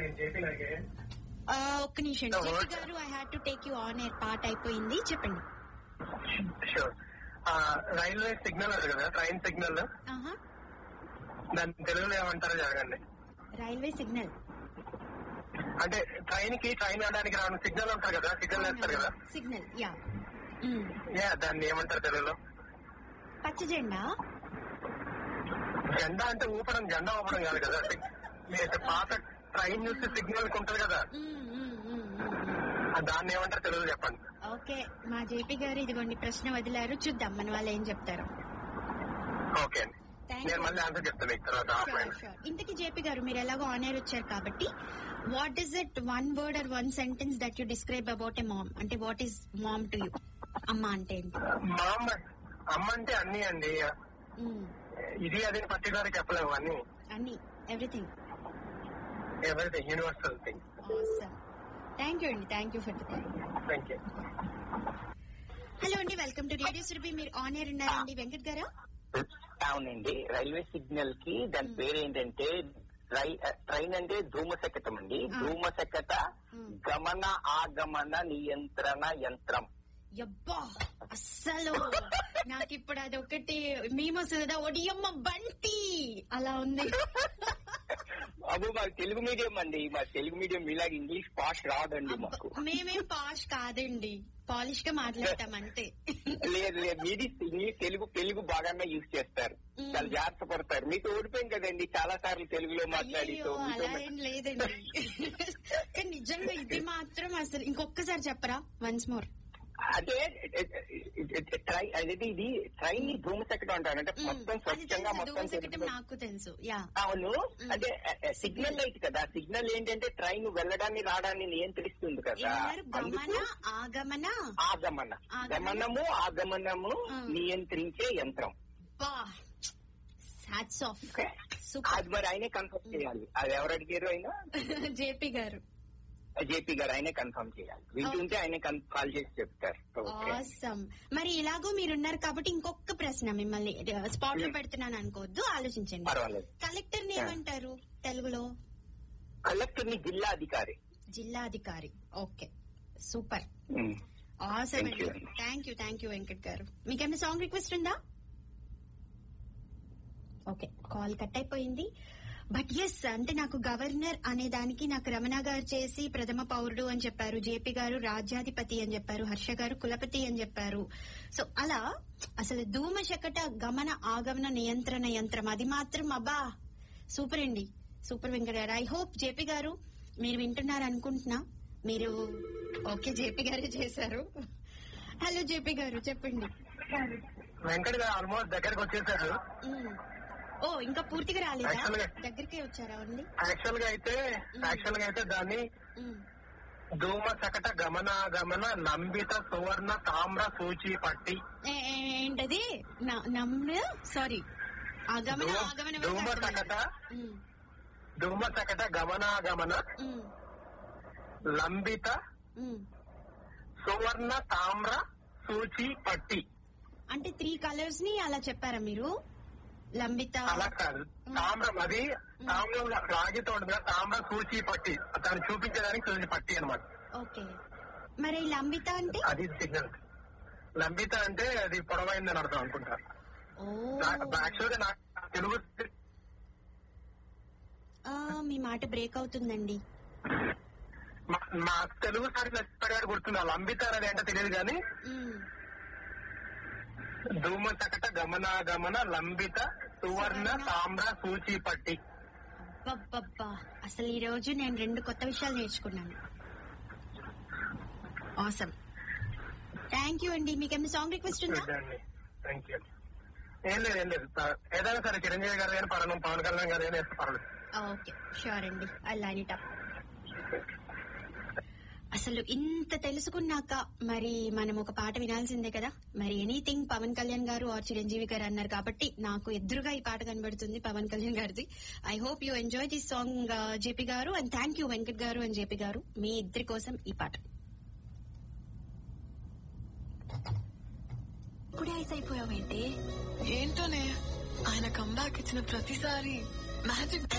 JP నాకే ఆ, ఒక్క నిమిషం No, జేపీ what? గారు I had to take you on air part అయిపోయింది చెప్పండి షూర్ రైల్వే సిగ్నల్ అది కదా ట్రైన్ సిగ్నల్ ఆహా దాన్ని తెలుగులో ఏమంటారో జరగండి రైల్వే సిగ్నల్ అంటే ట్రైన్ కి ట్రైన్ వెళ్ళడానికి రావడం సిగ్నల్ ఉంటారు కదా సిగ్నల్ వేస్తారు కదా సిగ్నల్ యా యా దాన్ని ఏమంటారు తెలుగులో పచ్చ జెండా జెండా అంటే ఊపడం జెండా ఊపడం కాదు కదా సిగ్- అంటే పాత ట్రైన్ చూసి సిగ్నల్ ఉంటుంది కదా మ్మ్, మ్మ్, మ్మ్, మ్మ్. ఆ దాన్ని ఏమంటారు తెలుగులో చెప్పండి ఓకే మా జేపీ గారు ఇదిగోండి ప్రశ్న వదిలారు చూద్దాం మన వాళ్ళు ఏం చెప్తారు ఓకే అండి Thank నేను you. మళ్ళీ ఆన్సర్ చెప్తాను మీకు తర్వాత ఆఫ్లైన్ Sure, sure. ఇంతకీ జేపీ గారు మీరు ఎలాగో ఆన్ ఎయిర్ వచ్చారు కాబట్టి what is it one word or one sentence that you describe about a mom అంటే what is mom to you అమ్మ అంటే ఏంటి మా అమ్మ అమ్మ అంటే అన్ని అండి మ్మ్. ఇది అదే పర్టికులర్ చెప్పలేము అన్ని అన్ని everything everything universal thing awesome thank you అండి thank you for the call thank you hello అండి వెల్కమ్ టు రేడియో సురభి మీరు ఆన్ ఎయిర్ ఉన్నారండి వెంకట్ గారు అవునండి రైల్వే సిగ్నల్ కి దాని పేరు ఏంటంటే రై- ట్రైన్ అంటే ధూమశకటం అండి ఆ. ధూమశకట ఉమ్. గమన ఆగమన నియంత్రణ యంత్రం యబ్బా అస్సలు నాకు ఇప్పుడు అది ఒకటి మేము కదా ఒడియమ్మ బంటి అలా ఉంది అబ్బో మాకు తెలుగు మీడియం అండి మా తెలుగు మీడియం ఇలాగ ఇంగ్లీష్ పాష్ రాదండి మాకు అబ్బా, మేమేం పాష్ కాదండి పాలిష్ గా మాట్లాడతాం అంతే లేదు లేదు మీది ఇంగ్లీష్ తెలుగు తెలుగు బాగానే యూజ్ చేస్తారు ఉమ్. చాలా జాగ్రత్త పడతారు మీతో ఓడిపోయింది కదండి చాలా సార్లు తెలుగులో మాట్లాడి అయ్యో సో మీతో అలా ఏం లేదండి కానీ నిజంగా ఇది మాత్రం అసలు ఇంకొకసారి చెప్పరా వన్స్ మోర్ అంటే ట్రై అనేది ఇది ట్రైన్ ని భూమశకటం అంటారు అంటే మొత్తం అది స్వచ్ఛంగా తెలుసు మొత్తం ధూమశకటం తెలుగులో- నాకు తెలుసు యా అవును అంటే సిగ్నల్ లైట్ కదా సిగ్నల్ ఏంటంటే ట్రైన్ వెళ్ళడాన్ని రావడాన్ని నియంత్రిస్తుంది కదా ఏమన్నారు గమన అందుకు ఆగమన ఆగమన ఆగమన. గమనము ఆగమనము ఆ. నియంత్రించే యంత్రం బా హ్యాట్స్ ఆఫ్ ఓకే? సూపర్ అది మరి ఆయనే కన్ఫర్మ్ చేయాలి అది ఎవరు అడిగారు అయినా జేపీ గారు జేపీ గారు ఆయనే కన్ఫర్మ్ చేయాలి వింటుంటే ఆయనే కాల్ చేసి చెప్తారు ఓకే ఆసమ్ మరి ఇలాగో మీరున్నారు కాబట్టి ఇంకొక ప్రశ్న మిమ్మల్ని స్పాట్ లో పెడుతున్నాను అనుకోవద్దు ఆలోచించండి పర్వాలేదు కలెక్టర్ ని ఏమంటారు తెలుగులో కలెక్టర్ ని జిల్లా అధికారి జిల్లా అధికారి okay super um. Awesome Thank అండి you. Thank you thank you Venkat గారు మీకేమైనా సాంగ్ రిక్వెస్ట్ ఉందా ఓకే కాల్ కట్ అయిపోయింది బట్ ఎస్ అంటే నాకు గవర్నర్ అనే దానికి నాకు రమణ గారు చేసి ప్రథమ పౌరుడు అని చెప్పారు జేపీ గారు రాజ్యాధిపతి అని చెప్పారు హర్ష గారు కులపతి అని చెప్పారు సో అలా అసలు ధూమ శకట గమన ఆగమన నియంత్రణ యంత్రం అది మాత్రం అబ్బా సూపర్ అండి సూపర్ వెంకట గారు ఐ హోప్ జేపీ గారు మీరు వింటున్నారు అనుకుంటున్నా మీరు ఓకే జేపీ గారే చేశారు హలో జేపీ గారు చెప్పండి వెంకట్ గారు ఆల్మోస్ట్ దగ్గరికి వచ్చేసారు ఉమ్. ఓ ఇంకా పూర్తిగా రాలేదా Actually గా- దగ్గరికే వచ్చారా ఓన్లీ యాక్చువల్ గా అయితే యాక్చువల్ గా అయితే దాన్ని ఉమ్. ధూమ సకట గమనాగమన నంబిత సువర్ణ తామ్ర సూచి పట్టి ఏ- ఏ- ఏంటది న- నమ్మ సారీ ఆగమన ధూమ- ఆగమన ధూమ సకట ఉమ్, ధూమ సకట గమనాగమన ఉమ్, లంబిత ఉమ్. సువర్ణ తామ్ర సూచి పట్టి అంటే త్రీ కలర్స్ ని అలా చెప్పారా మీరు లంబిత అలా కాదు తామ్రం అది తామ్రం రాగితో ఉంటుంది కదా తామ్ర సూచి పట్టి దాన్ని చూపించడానికి సూచి పట్టి అన్నమాట ఓకే మరి లంబిత అంటే అది సిగ్నల్ లంబిత అంటే అది పొడవైందని అర్థం అనుకుంటా ఓ యాక్చువల్ గా నాకు తెలుగు ఆ, మీ మాట బ్రేక్ అవుతుందండి మా- మా తెలుగు సారి నచ్చిపడాడు గుర్తుంది లంబిత అనేది ఏంటో తెలియదు కానీ ఉమ్. ధూమ చకట గమనాగమన లంబిత సువర్ణ తామ్ర సూచి పట్టి అబ్బబ్బబ్బా అసలు ఈ రోజు నేను రెండు కొత్త విషయాలు నేర్చుకున్నాను ఆసమ్ థ్యాంక్ యూ అండి మీకేమైనా సాంగ్ రిక్వెస్ట్ ఉందా థ్యాంక్ యూ ఏం లేదు ఏం లేదు ఏదైనా సరే చిరంజీవి గారు కానీ పవన్ పవన్ కళ్యాణ్ గారు కానీ వేస్తే పర్వాలేదు ఓకే షూర్ అండి ఐ లైన్ ఇట్ అప్ అసలు ఇంత తెలుసుకున్నాక మరి మనం ఒక పాట వినాల్సిందే కదా మరి ఎనీథింగ్ పవన్ కళ్యాణ్ గారు ఆర్ చిరంజీవి గారు అన్నారు కాబట్టి నాకు ఎదురుగా ఈ పాట కనబడుతుంది పవన్ కళ్యాణ్ గారిది I hope you enjoy this song JP గారు అండ్ థ్యాంక్ యూ వెంకట్ గారు అండ్ జేపీ గారు మీ ఇద్దరి కోసం ఈ పాట ఇప్పుడే ఐస్ అయిపోయావేంటి ఏంటోనే ఆయన కంబ్యాక్ ఇచ్చిన ప్రతిసారి మ్యాజిక్